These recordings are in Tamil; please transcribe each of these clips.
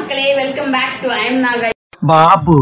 மக்களே welcome back to I'm Naga Babu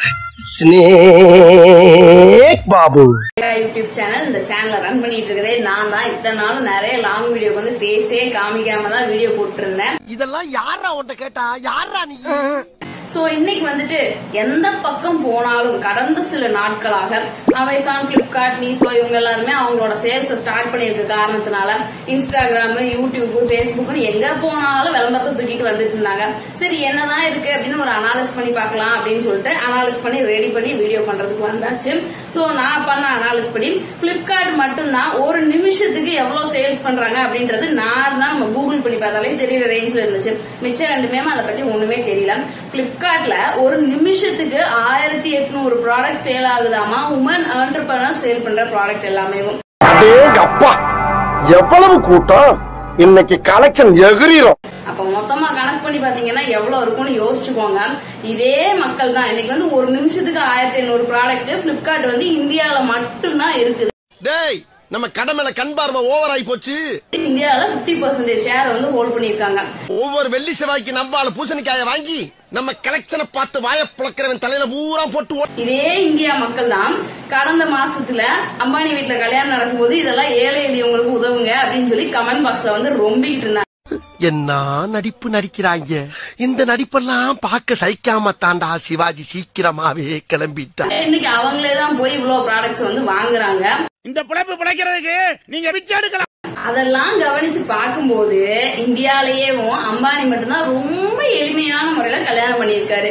snake Babu YouTube channel இந்த சேனலை ரன் பண்ணிட்டு இருக்கிறதே நான் தான் இத்தனை நாள் நிறைய லாங் வீடியோ வந்து ஃபேஸே காமிக்காம தான் வீடியோ போட்டுருந்தேன் இதெல்லாம் யாரா உன்ட்ட கேட்டா யாரா நீ சோ இன்னைக்கு வந்துட்டு எந்த பக்கம் போனாலும் கடந்த சில நாட்களாக அமேசான் பிளிப்கார்ட் மீசோ இவங்க எல்லாருமே அவங்களோட சேல்ஸ் ஸ்டார்ட் பண்ணிருக்க காரணத்தினால இன்ஸ்டாகிராம் யூடியூப் பேஸ்புக்னு எங்க போனாலும் விளம்பரத்தை தூக்கிட்டு வந்துட்டு இருந்தாங்க சரி என்னதான் இருக்கு அப்படின்னு ஒரு அனாலிஸ் பண்ணி பார்க்கலாம் அப்படின்னு சொல்லிட்டு அனாலிஸ் பண்ணி ரெடி பண்ணி வீடியோ பண்றதுக்கு வந்தாச்சு சோ நான் பண்ண அனாலிஸ் படி பிளிப்கார்ட் மட்டும்தான் ஒரு நிமிஷத்துக்கு எவ்வளவு சேல்ஸ் பண்றாங்க அப்படின்றது நான் தான் நம்ம கூகுள் பண்ணி பார்த்தாலே தெரியற ரேஞ்ச்ல இருந்துச்சு மிச்சம் ரெண்டுமே அதை பத்தி ஒண்ணுமே தெரியல பிளிப்கார்ட்ல ஒரு நிமிஷத்துக்கு ஆயிரத்தி எட்நூறு ப்ராடக்ட் சேல் ஆகுதாமா உமன் ஆண்டர்பனர் சேல் பண்ற ப்ராடக்ட் எல்லாமே அப்பா எவ்வளவு கூட்டம் இன்னைக்கு கலெக்ஷன் எகிரிரும் அப்ப மொத்தமா கணக்கு பண்ணி பாத்தீங்கன்னா எவ்வளவு இருக்கும்னு யோசிச்சுக்கோங்க இதே மக்கள் தான் இன்னைக்கு வந்து ஒரு நிமிஷத்துக்கு ஆயிரத்தி ஐநூறு ப்ராடக்ட் பிளிப்கார்ட் வந்து இந்தியால மட்டும்தான் இருக்குது டேய் நம்ம கடமையில கண் பார்வை ஓவர் ஆகி போச்சு இந்தியால 50% பர்சன்டேஜ் ஷேர் வந்து ஹோல்ட் பண்ணிருக்காங்க ஒவ்வொரு வெள்ளி செவ்வாய்க்கு நம்பால பூசணிக்காய வாங்கி நம்ம கலெக்ஷனை பார்த்து வாய புழக்கிறவன் தலையில பூரா போட்டு ஓ- இதே இந்தியா மக்கள் தான் கடந்த மாசத்துல அம்பானி வீட்ல கல்யாணம் நடக்கும்போது இதெல்லாம் ஏழை எளியவங்களுக்கு உதவுங்க அப்படின்னு சொல்லி கமெண்ட் பாக்ஸ்ல வந்து ரொம்பிட்டு இருந்தாங்க என்ன நடிப்பு நடிக்கிறாங்க இந்த நடிப்பெல்லாம் பார்க்க சகிக்காம தாண்டா சிவாஜி சீக்கிரமாவே கிளம்பிட்டா இன்னைக்கு அவங்களே தான் போய் இவ்வளவு ப்ராடக்ட்ஸ் வந்து வாங்குறாங்க இந்த பிழைப்பு பிழைக்கிறதுக்கு நீங்க பிச்சை எடுக்கலாம் அதெல்லாம் கவனிச்சு பார்க்கும்போது இந்தியாலேயேவும் அம்பானி மட்டும்தான் ரொம்ப எளிமையான முறையில கல்யாணம் பண்ணியிருக்காரு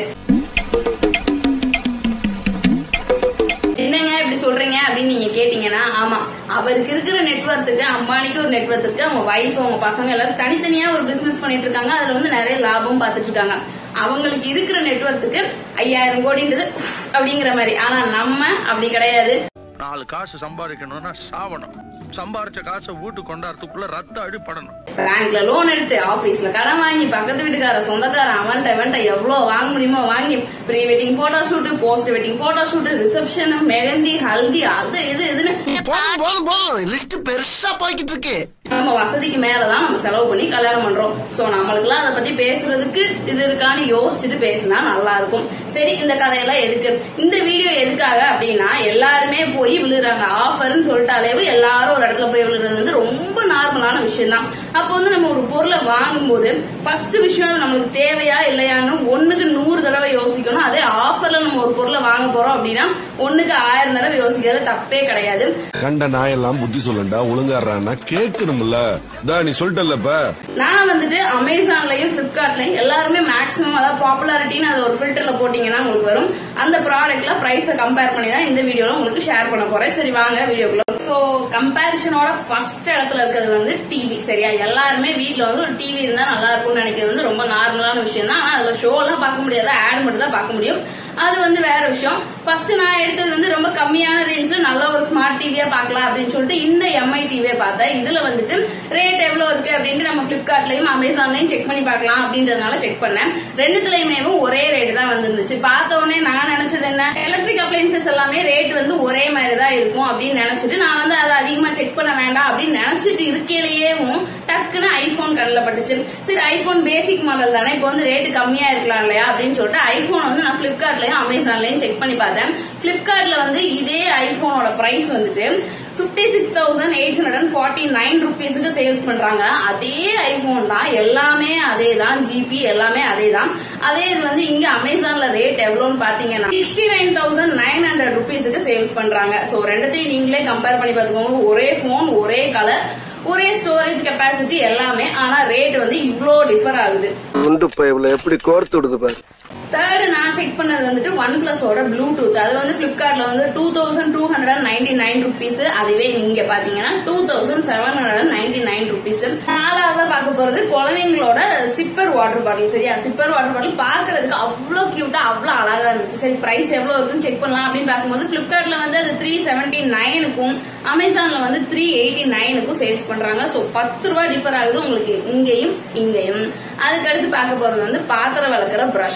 என்னங்க இப்படி சொல்றீங்க அப்படின்னு நீங்க கேட்டீங்கன்னா ஆமா அவருக்கு இருக்கிற நெட்வொர்க்குக்கு அம்பானிக்கு ஒரு நெட்வொர்க் இருக்கு அவங்க வைஃப் அவங்க பசங்க எல்லாரும் தனித்தனியா ஒரு பிசினஸ் பண்ணிட்டு இருக்காங்க அதுல வந்து நிறைய லாபம் பார்த்துட்டு இருக்காங்க அவங்களுக்கு இருக்கிற நெட்வொர்க்குக்கு ஐயாயிரம் கோடின்றது உஃப் அப்படிங்கிற மாதிரி ஆனா நம்ம அப்படி கிடையாது நாலு காசு சம்பாதிக்கணும்னா சாவணும் சம்பாரிச்ச காசை வீட்டுக்கு கொண்டாடுறதுக்குள்ள ரத்த அடிப்படணும் பேங்க்ல லோன் எடுத்து ஆபீஸ்ல கடன் வாங்கி பக்கத்து வீட்டுக்கார சொந்தக்கார அவன்ட்ட இவன்ட்ட எவ்வளவு வாங்க முடியுமோ வாங்கி pre wedding photo shoot post wedding photo shoot reception mehndi haldi அது இது இதுன்னு போதும் போதும் போதும் லிஸ்ட் பெருசா போய்கிட்டு இருக்கு நம்ம வசதிக்கு மேலதான் நம்ம செலவு பண்ணி கல்யாணம் பண்றோம் சோ நம்மளுக்குலாம் அதை பத்தி பேசுறதுக்கு இது இருக்கான்னு யோசிச்சுட்டு பேசினா நல்லா இருக்கும் சரி இந்த கதையெல்லாம் எதுக்கு இந்த வீடியோ எதுக்காக அப்படின்னா எல்லாருமே போய் விழுறாங்க ஆஃபர்னு சொல்லிட்டாலே எல்லாரும் ஒரு இடத்துல போய் விழுறது வந்து ரொம்ப நார்மலான விஷயம் தான் அப்போ வந்து நம்ம ஒரு பொருளை வாங்கும்போது ஃபர்ஸ்ட் விஷயம் அது நம்மளுக்கு தேவையா இல்லையான்னு ஒண்ணுக்கு நூறு தடவை யோசிக்கணும் அதே ஆஃபர்ல நம்ம ஒரு பொருளை வாங்க போறோம் அப்படின்னா ஒண்ணுக்கு ஆயிரம் தடவை யோசிக்கிறது தப்பே கிடையாது கண்ட நாயெல்லாம் புத்தி சொல்லண்டா ஒழுங்காடுறான்னா கேட்கணும்ல தா நீ சொல்லிட்டல்லப்ப நான் வந்துட்டு அமேசான்லயும் பிளிப்கார்ட்லயும் எல்லாருமே மேக்ஸிமம் அதாவது பாப்புலாரிட்டின்னு அது ஒரு ஃபில்டர்ல போட்டீங்கன்னா உங்களுக்கு வரும் அந்த ப்ராடக்ட்ல பிரைஸ கம்பேர் பண்ணி தான் இந்த வீடியோல உங்களுக்கு ஷேர் பண்ண போறேன் சரி வாங்க வீடியோக்குள்ள சோ கம்பேரிஷனோட ஃபர்ஸ்ட் இடத்துல இருக்கிறது வந்து டிவி சரியா எல்லாருமே வீட்ல வந்து ஒரு டிவி இருந்தா நல்லா இருக்கும்னு நினைக்கிறது வந்து ரொம்ப நார்மலான விஷயம் தான் ஆனா அதுல ஷோ எல்லாம் பார்க்க முடியாது ஆட் மட்டும் தான் பார்க்க முடியும் அது வந்து வேற விஷயம் ஃபர்ஸ்ட் நான் எடுத்தது வந்து ரொம்ப கம்மியான ரேஞ்ச்ல நல்ல ஒரு ஸ்மார்ட் டிவியா பார்க்கலாம் அப்படின்னு சொல்லிட்டு இந்த எம்ஐ டிவியை பார்த்தேன் இதுல வந்துட்டு ரேட் எவ்வளவு இருக்கு அப்படின்ட்டு நம்ம பிளிப்கார்ட்லயும் அமேசான்லயும் செக் பண்ணி பார்க்கலாம் அப்படின்றதுனால செக் பண்ணேன் ரெண்டுத்துலயுமே ஒரே ரேட் தான் வந்துருந்துச்சு பார்த்த உடனே நான் நினைச்சது என்ன எலக்ட்ரிக் அப்ளைன்சஸ் எல்லாமே ரேட் வந்து ஒரே மாதிரி தான் இருக்கும் அப்படின்னு நினைச்சிட்டு நான் வந்து அதை அதிகமா செக் பண்ண வேண்டாம் அப்படின்னு நினைச்சிட்டு இருக்கையிலேயேவும் டக்குன்னு ஐபோன் கண்ணில் பட்டுச்சு சரி ஐபோன் பேசிக் மாடல் தானே இப்போ வந்து ரேட் கம்மியா இருக்கலாம் இல்லையா அப்படின்னு சொல்லிட்டு ஐபோன் வந்து நான் பிளிப்கார்ட்லயும் அமேசான்லயும் செக் பண்ணி பார்த்தேன் பிளிப்கார்ட்ல வந்து இதே ஐபோனோட பிரைஸ் வந்துட்டு fifty six thousand eight hundred and forty nine ருபீஸுக்கு சேல்ஸ் பண்றாங்க அதே ஐபோன் தான் எல்லாமே அதே தான் ஜிபி எல்லாமே அதே தான் அதே இது வந்து இங்க அமேசான்ல ரேட் எவ்வளவுன்னு பாத்தீங்கன்னா sixty nine thousand nine hundred ருபீஸுக்கு சேல்ஸ் பண்றாங்க சோ ரெண்டுத்தையும் நீங்களே கம்பேர் பண்ணி பாத்துக்கோங்க ஒரே போன் ஒரே கலர் ஒரே ஸ்டோரேஜ் கெப்பாசிட்டி எல்லாமே ஆனா ரேட் வந்து இவ்ளோ டிஃபர் ஆகுது குண்டு பைப்ல எப்படி கோர்த்து விடுது பாரு தேர்ட் நான் செக் பண்ணது வந்துட்டு ஒன் பிளஸோட ப்ளூடூத் அது வந்து பிளிப்கார்ட்ல வந்து two thousand two hundred ninety nine rupees அதுவே நீங்க பாத்தீங்கன்னா two thousand seven hundred ninety nine rupees நாலாவதா பார்க்க போறது குழந்தைங்களோட சிப்பர் வாட்டர் பாட்டில் சரியா சிப்பர் வாட்டர் பாட்டில் பாக்குறதுக்கு அவ்வளவு கியூட்டா அவ்வளவு அழகா இருந்துச்சு சரி பிரைஸ் எவ்வளவு இருக்குன்னு செக் பண்ணலாம் அப்படின்னு பார்க்கும்போது பிளிப்கார்ட்ல வந்து அது த்ரீ செவன்டி நைனுக்கும் அமேசான்ல வந்து த்ரீ எயிட்டி நைனுக்கும் சேல்ஸ் பண்றாங்க சோ பத்து ரூபாய் டிஃபர் ஆகுது உங்களுக்கு இங்கேயும் இங்கேயும் அதுக்கு அடுத்து பார்க்க போறது வந்து பாத்திரம் விளக்குற பிரஷ்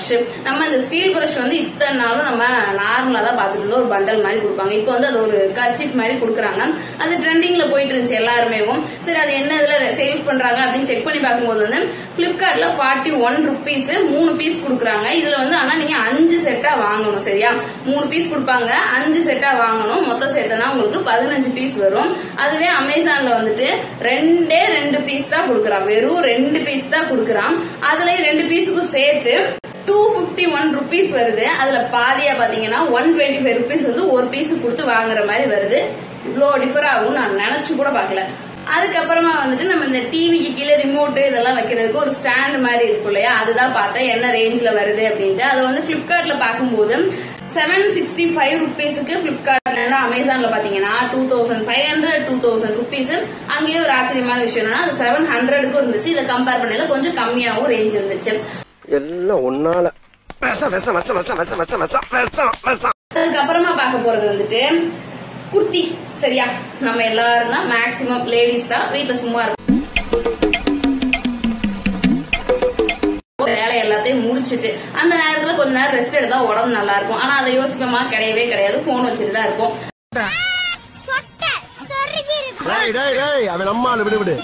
நம்ம இந்த ஸ்டீல் பிரஷ் வந்து இத்தனை நாளும் நம்ம நார்மலா தான் பார்த்துட்டு இருந்தோம் ஒரு பண்டல் மாதிரி கொடுப்பாங்க இப்போ வந்து அது ஒரு கர்ச்சீஃப் மாதிரி கொடுக்குறாங்க அது ட்ரெண்டிங்ல போயிட்டு இருந்துச்சு எல்லாருமே சரி அது என்ன இதுல சேல்ஸ் பண்றாங்க அப்படின்னு செக் பண்ணி பார்க்கும்போது வந்து பிளிப்கார்ட்ல ஃபார்ட்டி ஒன் ருபீஸ் மூணு பீஸ் கொடுக்குறாங்க இதுல வந்து ஆனா நீங்க அஞ்சு செட்டா வாங்கணும் சரியா மூணு பீஸ் கொடுப்பாங்க அஞ்சு செட்டா வாங்கணும் மொத்தம் சேர்த்தனா உங்களுக்கு பதினஞ்சு பீஸ் வரும் அதுவே அமேசான்ல வந்துட்டு ரெண்டே ரெண்டு பீஸ் தான் கொடுக்குறான் வெறும் ரெண்டு பீஸ் தான் கொடுக்குறான் அதுல ரெண்டு பீஸுக்கும் சேர்த்து டூ பிப்டி ஒன் ருபீஸ் வருது அதுல பாதியா பாத்தீங்கன்னா ஒன் டுவெண்ட்டி ஃபைவ் ருபீஸ் வந்து ஒரு பீஸ் கொடுத்து வாங்குற மாதிரி வருது இவ்வளோ டிஃபர் ஆகும் நான் நினைச்சு கூட பார்க்கல அதுக்கப்புறமா வந்துட்டு நம்ம இந்த டிவிக்கு கீழே ரிமோட் இதெல்லாம் வைக்கிறதுக்கு ஒரு ஸ்டாண்ட் மாதிரி இருக்கும் இல்லையா அதுதான் பார்த்தேன் என்ன ரேஞ்ச்ல வருது அப்படின்ட்டு அது வந்து பிளிப்கார்ட்ல பார்க்கும்போது செவன் சிக்ஸ்டி ஃபைவ் ருபீஸுக்கு பிளிப்கார்ட்ல அமேசான்ல பாத்தீங்கன்னா two thousand five hundred two thousand rupees அங்கேயே ஒரு ஆச்சரியமான விஷயம் என்னன்னா அது செவன் ஹண்ட்ரடுக்கும் இருந்துச்சு இதை கம்பேர் பண்ணல கொஞ்சம் கம்மியாகவும் ரேஞ்ச் இருந்துச்சு எல்லாம் ஒன்னால விஷம் விஷம் விஷம் விஷம் விஷம் விஷம் விஷம் விஷம் விஷம் அதுக்கப்புறமா பார்க்க போறது வந்துட்டு குர்த்தி சரியா நம்ம எல்லாரும் தான் மேக்சிமம் லேடிஸ் தான் வீட்டுல சும்மா இருப்போம் வேலை எல்லாத்தையும் முடிச்சிட்டு அந்த நேரத்துல கொஞ்ச நேரம் ரெஸ்ட் எடுத்தா உடம்பு நல்லா இருக்கும் ஆனா அதை யோசிப்போமா கிடையவே கிடையாது போன் வச்சுட்டு தான் இருப்போம் டேய் டேய் டேய் அவன் நம்மால விடு விடு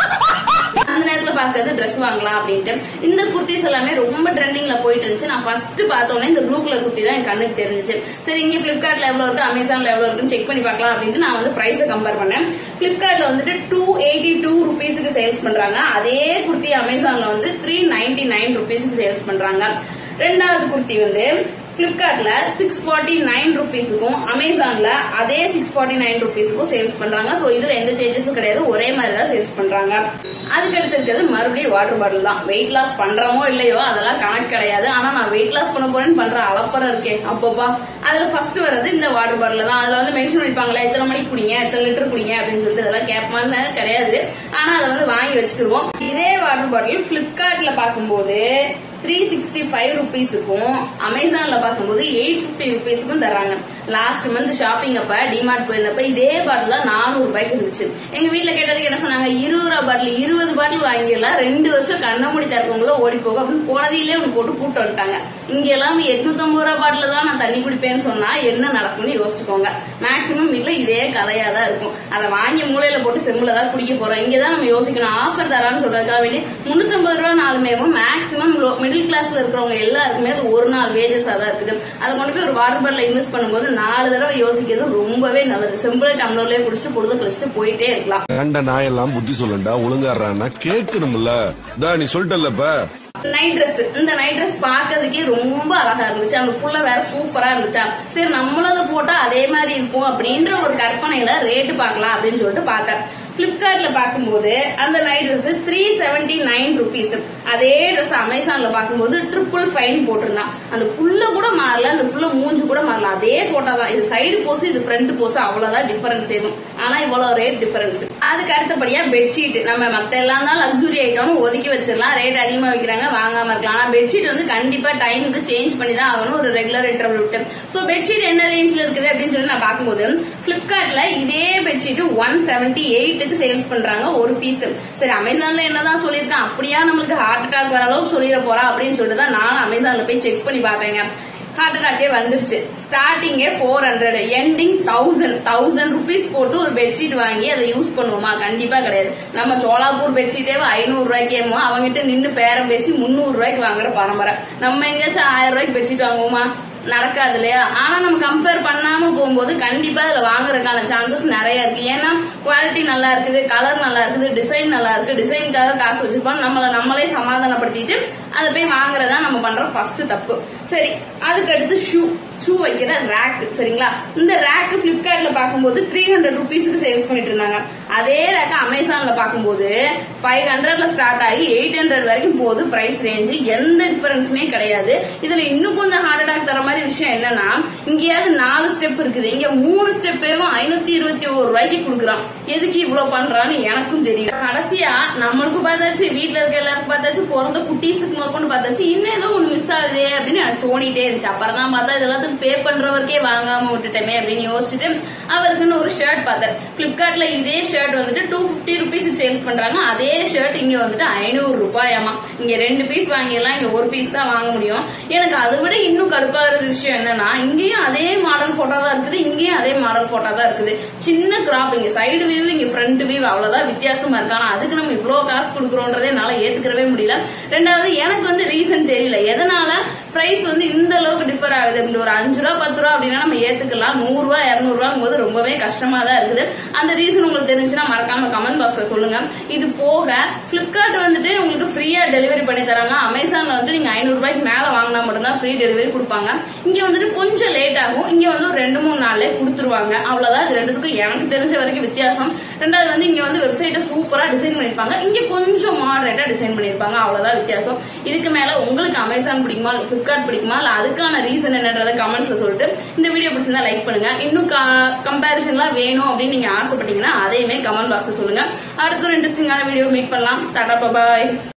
அந்த நேரத்துல பாக்குறது Dress வாங்கலாம் அப்படின்ட்டு இந்த குர்த்திஸ் எல்லாமே ரொம்ப ட்ரெண்டிங்ல போயிட்டு இருந்துச்சு நான் ஃபர்ஸ்ட் பார்த்தோன்னே இந்த ப்ளூ கலர் குர்த்தி தான் என் கண்ணுக்கு தெரிஞ்சுச்சு சரி இங்க பிளிப்கார்ட்ல எவ்வளவு இருக்கு அமேசான்ல எவ்வளவு இருக்குன்னு செக் பண்ணி பார்க்கலாம் அப்படின்ட்டு நான் வந்து பிரைஸை கம்பேர் பண்ணேன் பிளிப்கார்ட்ல வந்துட்டு டூ எயிட்டி டூ ருபீஸுக்கு சேல்ஸ் பண்றாங்க அதே குர்த்தி அமேசான்ல வந்து த்ரீ நைன்டி நைன் ருபீஸுக்கு சேல்ஸ் பண்றாங்க ரெண்டாவது குர்த்தி வந்து பிளிப்கார்ட்ல சிக்ஸ் ஃபார்ட்டி நைன் ருபீஸுக்கும் அமேசான்ல அதே சிக்ஸ் ஃபார்ட்டி நைன் ருபீஸுக்கும் சேல்ஸ் பண்றாங்க சோ இதுல எந்த சேஞ்சஸும் கிடையாது ஒரே மாதிரி தான் சேல்ஸ் பண்றாங்க அதுக்கு அடுத்து இருக்கிறது மறுபடியும் வாட்டர் பாட்டில் தான் வெயிட் லாஸ் பண்றோமோ இல்லையோ அதெல்லாம் கணக்கு கிடையாது ஆனா நான் வெயிட் லாஸ் பண்ண போறேன்னு பண்ற அலப்பறம் இருக்கே அப்பப்பா அதுல ஃபர்ஸ்ட் வர்றது இந்த வாட்டர் பாட்டில் தான் அதுல வந்து மென்ஷன் பண்ணிப்பாங்களா எத்தனை மணிக்கு குடிங்க எத்தனை லிட்டர் குடிங்க அப்படின்னு சொல்லிட்டு இதெல்லாம் கேட்பான்னு கிடையாது ஆனா அதை வந்து வாங்கி வச்சுக்கிடுவோம் இதே வாட்டர் பாட்டில் பிளிப்கார்ட்ல பார்க்கும்போது த்ரீ சிக்ஸ்டி ஃபைவ் ருபீஸுக்கும் அமேசான்ல பார்க்கும்போது எயிட் பிப்டி ருபீஸுக்கும் தராங்க லாஸ்ட் மந்த் ஷாப்பிங் அப்ப டிமார்ட் போயிருந்தப்ப இதே பாட்டில் தான் நானூறு ரூபாய்க்கு இருந்துச்சு எங்க வீட்ல கேட்டதுக்கு என்ன சொன்னாங்க இருபது ரூபா பாட்டில் இருபது பாட்டில் வாங்கிடலாம் ரெண்டு வருஷம் கண்ண மூடி திறக்கவங்களோ ஓடி போகும் அப்படின்னு குழந்தையிலே ஒன்று போட்டு கூட்டு வந்துட்டாங்க இங்க எல்லாம் எட்நூத்தம்பது ரூபா பாட்டில் தான் நான் தண்ணி குடிப்பேன்னு சொன்னா என்ன நடக்கும்னு யோசிச்சுக்கோங்க மேக்சிமம் வீட்ல இதே கதையா தான் இருக்கும் அதை வாங்கி மூலையில போட்டு செம்முல தான் குடிக்க போறோம் இங்கதான் நம்ம யோசிக்கணும் ஆஃபர் தரான்னு சொல்றதுக்காக வேண்டி முன்னூத்தம்பது ரூபா நாலுமே மேக்சிமம் மிடில் கிளாஸ்ல இருக்கிறவங்க எல்லாருக்குமே அது ஒரு நாள் வேஜஸா தான் இருக்குது அதை கொண்டு போய் ஒரு வாட்டர் பாட்டில் இன்வெஸ்ட் பண்ணும்போது நாலு தடவை யோசிக்கிறது ரொம்பவே நல்லது சிம்பிள் டம்ளர்லயே குடிச்சிட்டு பொழுது கழிச்சிட்டு போயிட்டே இருக்கலாம் கண்ட நாயெல்லாம் புத்தி சொல்லண்டா ஒழுங்காடுறான்னா கேட்கணும்ல தா நீ சொல்லிட்டல்லப்ப நைட் Dress இந்த நைட் Dress பார்க்கறதுக்கே ரொம்ப அழகா இருந்துச்சு அந்த புள்ள வேற சூப்பரா இருந்துச்சா சரி நம்மளும் அதை போட்டா அதே மாதிரி இருக்கும் அப்படின்ற ஒரு கற்பனையில ரேட்டு பார்க்கலாம் அப்படின்னு சொல்லிட்டு பார்த்தேன் பிளிப்கார்ட்ல பார்க்கும்போது அந்த night Dress three seventy nine rupees அதே ட்ரெஸ் அமேசான்ல பார்க்கும்போது ட்ரிபிள் ஃபைன் போட்டிருந்தான் அந்த புள்ள கூட மாறல அந்த புள்ள மூஞ்சு கூட மாறல அதே போட்டோ தான் இது சைடு போஸ் இது ஃப்ரண்ட் போஸ் அவ்வளவுதான் டிஃபரன்ஸ் ஏதும் ஆனா இவ்வளவு ரேட் டிஃபரன்ஸ் அதுக்கு அடுத்தபடியா பெட்ஷீட் நம்ம மத்த எல்லாம் தான் லக்ஸுரி ஐட்டம்னு ஒதுக்கி வச்சிடலாம் ரேட் அதிகமா வைக்கிறாங்க வாங்காம இருக்கலாம் ஆனா பெட்ஷீட் வந்து கண்டிப்பா டைமுக்கு சேஞ்ச் பண்ணி தான் ஆகணும் ஒரு ரெகுலர் இன்டர்வல் விட்டு சோ பெட்ஷீட் என்ன ரேஞ்ச்ல இருக்குது அப்படின்னு சொல்லி நான் பார்க்கும்போது பிளிப்கார்ட்ல இதே பெட்ஷீட் ஒன் செவன்டி எயிட்டுக்கு சேல்ஸ் பண்றாங்க ஒரு பீஸ் சரி அமேசான்ல என்னதான் சொல்லியிருக்கான் அப்படியா நம்மளுக்கு ஹார்ட் அட்டாக் வர அளவுக்கு சொல்லிட போறா அப்படின்னு சொல்லிட்டு தான் நான் அமேசான்ல போய் செக் பண்ணி பார்த்தேங்க ஹார்ட் அட்டாக்கே வந்துருச்சு ஸ்டார்டிங்கே four hundred ending thousand thousand rupees போட்டு ஒரு பெட்ஷீட் வாங்கி அதை யூஸ் பண்ணுவோமா கண்டிப்பா கிடையாது நம்ம சோலாப்பூர் பெட்ஷீட்டே ஐநூறு ரூபாய்க்கேமோ அவங்ககிட்ட நின்று பேரம் பேசி முந்நூறு ரூபாய்க்கு வாங்குற பரம்பரை நம்ம எங்கேயாச்சும் ஆயிரம் ரூபாய்க்கு பெட்ஷீட் வாங்குவோமா நடக்காது இல்லையா ஆனா நம்ம கம்பேர் பண்ணாம போகும்போது கண்டிப்பா அதுல வாங்குறதுக்கான சான்சஸ் நிறைய இருக்கு ஏன்னா குவாலிட்டி நல்லா இருக்குது கலர் நல்லா இருக்குது டிசைன் நல்லா இருக்கு டிசைனுக்காக காசு வச்சிருப்பாங்க நம்மள நம்மளே சமாதானப்படுத்திட்டு அதை போய் வாங்குறதா நம்ம பண்ற ஃபர்ஸ்ட் தப்பு சரி அதுக்கு அடுத்து ஷூ ஷூ வைக்கிற ரேக் சரிங்களா இந்த ரேக் பிளிப்கார்ட்ல பார்க்கும்போது த்ரீ ஹண்ட்ரட் ருபீஸ்க்கு சேல்ஸ் பண்ணிட்டு இருந்தாங்க அதே ரேக் அமேசான்ல பார்க்கும்போது ஃபைவ் ஹண்ட்ரட்ல ஸ்டார்ட் ஆகி எயிட் ஹண்ட்ரட் வரைக்கும் போகுது பிரைஸ் ரேஞ்ச் எந்த டிஃபரன்ஸுமே கிடையாது இதுல இன்னும் கொஞ்சம் ஹார்ட் அட்டாக் தர மாதிரி மாதிரி விஷயம் என்னன்னா இங்கேயாவது நாலு ஸ்டெப் இருக்குது இங்க மூணு ஸ்டெப்பேவும் ஐநூத்தி இருபத்தி ஒரு ரூபாய்க்கு கொடுக்குறான் எதுக்கு இவ்வளவு பண்றான்னு எனக்கும் தெரியல கடைசியா நம்மளுக்கு பார்த்தாச்சு வீட்ல இருக்க எல்லாருக்கும் பார்த்தாச்சு பிறந்த குட்டீஸுக்கு முதற்கொண்டு பார்த்தாச்சு இன்னும் ஏதோ ஒண்ணு மிஸ் ஆகுதே அப்படின்னு எனக்கு தோணிட்டே இருந்துச்சு அப்புறம் தான் பார்த்தா இது எல்லாத்துக்கும் பே பண்றவருக்கே வாங்காம விட்டுட்டோமே அப்படின்னு யோசிச்சுட்டு அவருக்குன்னு ஒரு ஷர்ட் பார்த்தேன் பிளிப்கார்ட்ல இதே ஷர்ட் வந்துட்டு டூ பிப்டி ருபீஸ்க்கு சேல்ஸ் பண்றாங்க அதே ஷர்ட் இங்க வந்துட்டு ஐநூறு ரூபாயாமா இங்க ரெண்டு பீஸ் வாங்கிடலாம் இங்க ஒரு பீஸ் தான் வாங்க முடியும் எனக்கு அதை விட இன்னும் கடுப்பாகிற விஷயம் என்னன்னா இங்கேயும் அதே மாடல் போட்டோ தான் இருக்குது இங்கேயும் அதே மாடல் போட்டோ தான் இருக்குது சின்ன கிராப் இங்க சைடு வியூ இங்க ஃப்ரண்ட் வியூ அவ்வளவுதான் வித்தியாசமா இருக்கு ஆனா அதுக்கு நம்ம இவ்வளவு காசு கொடுக்குறோன்றதே என்னால ஏத்துக்கிறவே முடியல ரெண்டாவது எனக்கு வந்து ரீசன் தெரியல எதனால பிரைஸ் வந்து இந்த அளவுக்கு டிஃபர் ஆகுது அப்படி ஒரு அஞ்சு ரூபா பத்து ரூபா அப்படின்னா நம்ம ஏத்துக்கலாம் நூறு ரூபா இருநூறு ரூபாங்கும் போது ரொம்பவே கஷ்டமா தான் இருக்குது அந்த ரீசன் உங்களுக்கு தெரிஞ்சுன்னா மறக்காம கமெண்ட் பாக்ஸ்ல சொல்லுங்க இது போக பிளிப்கார்ட் வந்துட்டு உங்களுக்கு ஃப்ரீயா டெலிவரி பண்ணி தராங்க அமேசான்ல வந்து நீங்க ஐநூறு ரூபாய்க்கு மேல வாங்கினா மட்டும்தான் ஃப்ரீ டெலிவரி கொடுப்பாங்க இங்க வந்துட்டு கொஞ்சம் லேட் ஆகும் இங்க வந்து ஒரு ரெண்டு மூணு நாள்லயே கொடுத்துருவாங்க அவ்வளவுதான் இது ரெண்டுத்துக்கும் எனக்கு தெரிஞ்ச வரைக்கும் வித்தியாசம் ரெண்டாவது வந்து இங்க வந்து வெப்சைட்டை சூப்பரா டிசைன் பண்ணிருப்பாங்க இங்க கொஞ்சம் மாடரேட்டா டிசைன் பண்ணிருப்பாங்க அவ்வளவுதான் வித்தியாசம் இதுக்கு மேல உங்களுக்கு அமேசான் பிடிக்குமா பிளிப்கார்ட் பிடிக்குமா இல்ல அதுக்கான ரீசன் என்னன்றத கமெண்ட்ஸ்ல சொல்லிட்டு இந்த வீடியோ பிடிச்சிருந்தா லைக் பண்ணுங்க இன்னும் கம்பேரிசன்லாம் வேணும் அப்படின்னு நீங்க ஆசைப்பட்டீங்கன்னா அதையுமே கமெண்ட் பாக்ஸ்ல சொல்லுங்க அடுத்த ஒரு இன்ட்ரெஸ்டிங்கான வீடியோ மீட் பண்ணலாம் டாடா பாய்